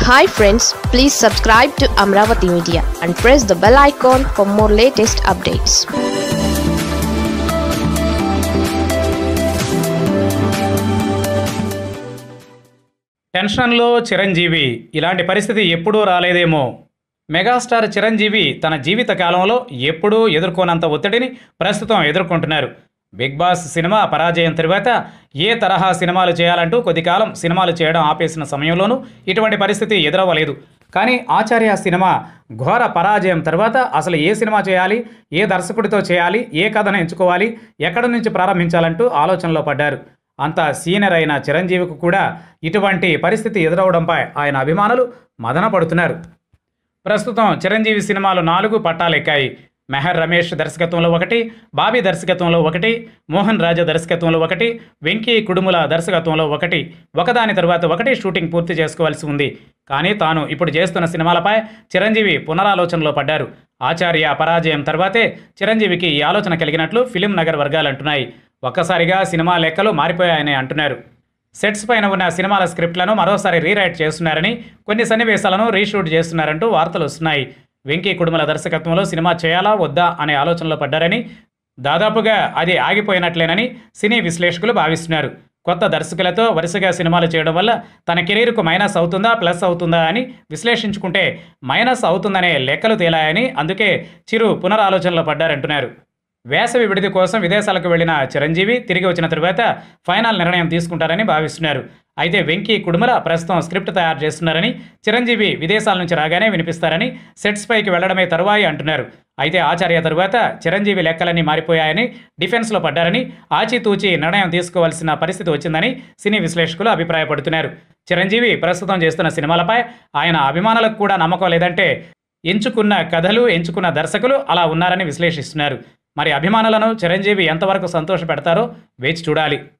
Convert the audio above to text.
hi friends please subscribe to Amaravati media and press the bell icon for more latest updates టెన్షన్లో చిరంజీవి ఇలాంటి పరిస్థితి ఎప్పుడూ రాలేదేమో megastar Chiranjeevi తన జీవిత కాలంలో ఎప్పుడూ ఎదుర్కోనంత ఒత్తిడిని ప్రస్తుతం ఎదుర్కొంటున్నారు బిగ్ బాస్ సినిమా పరాజయం తరువాత ఏ తరహా సినిమాలు చేయాలంటూ కొద్ది కాలం సినిమాలు చేయడం ఆపేసిన సమయంలోనూ ఇటువంటి పరిస్థితి ఎదురవ్వలేదు కానీ ఆచార్య సినిమా ఘోర పరాజయం తర్వాత అసలు ఏ సినిమా చేయాలి ఏ దర్శకుడితో చేయాలి ఏ కథను ఎంచుకోవాలి ఎక్కడి నుంచి ప్రారంభించాలంటూ ఆలోచనలో పడ్డారు అంత సీనియర్ అయిన చిరంజీవికి కూడా ఇటువంటి పరిస్థితి ఎదురవడంపై ఆయన అభిమానులు మదన పడుతున్నారు ప్రస్తుతం చిరంజీవి సినిమాలు నాలుగు పట్టాలెక్కాయి మెహర్ రమేష్ దర్శకత్వంలో ఒకటి బాబీ దర్శకత్వంలో ఒకటి మోహన్ రాజా దర్శకత్వంలో ఒకటి వెంకీ కుడుముల దర్శకత్వంలో ఒకటి ఒకదాని తర్వాత ఒకటి షూటింగ్ పూర్తి చేసుకోవాల్సి ఉంది కానీ తాను ఇప్పుడు చేస్తున్న సినిమాలపై చిరంజీవి పునరాలోచనలో పడ్డారు ఆచార్య పరాజయం తర్వాతే చిరంజీవికి ఈ ఆలోచన కలిగినట్లు ఫిలిం నగర్ వర్గాలు అంటున్నాయి ఒక్కసారిగా సినిమా లెక్కలు మారిపోయాయని అంటున్నారు సెట్స్ పైన ఉన్న సినిమాల స్క్రిప్ట్లను మరోసారి రీరైట్ చేస్తున్నారని కొన్ని సన్నివేశాలను రీషూట్ చేస్తున్నారంటూ వార్తలు వస్తున్నాయి వెంకీ కుడుమల దర్శకత్వంలో సినిమా చేయాలా వద్దా అనే ఆలోచనలో పడ్డారని దాదాపుగా అది ఆగిపోయినట్లేనని సినీ విశ్లేషకులు భావిస్తున్నారు కొత్త దర్శకులతో వరుసగా సినిమాలు చేయడం వల్ల తన కెరీర్కు మైనస్ అవుతుందా ప్లస్ అవుతుందా అని విశ్లేషించుకుంటే మైనస్ అవుతుందనే లెక్కలు తేలాయని అందుకే చిరు పునరాలోచనలో పడ్డారంటున్నారు వేసవి విడిది కోసం విదేశాలకు వెళ్లిన చిరంజీవి తిరిగి వచ్చిన తరువాత ఫైనల్ నిర్ణయం తీసుకుంటారని భావిస్తున్నారు అయితే వెంకీ కుడుమల ప్రస్తుతం స్క్రిప్ట్ తయారు చేస్తున్నారని చిరంజీవి విదేశాల నుంచి రాగానే వినిపిస్తారని సెట్స్ పైకి వెళ్లడమే తరువాయి అంటున్నారు అయితే ఆచార్య తరువాత చిరంజీవి లెక్కలన్నీ మారిపోయాయని డిఫెన్స్లో పడ్డారని ఆచితూచి నిర్ణయం తీసుకోవాల్సిన పరిస్థితి వచ్చిందని సినీ విశ్లేషకులు అభిప్రాయపడుతున్నారు చిరంజీవి ప్రస్తుతం చేస్తున్న సినిమాలపై ఆయన అభిమానులకు కూడా నమ్మకం లేదంటే ఎంచుకున్న కథలు ఎంచుకున్న దర్శకులు అలా ఉన్నారని విశ్లేషిస్తున్నారు మరి అభిమానులను చిరంజీవి ఎంతవరకు సంతోషపెడతారో వేచి చూడాలి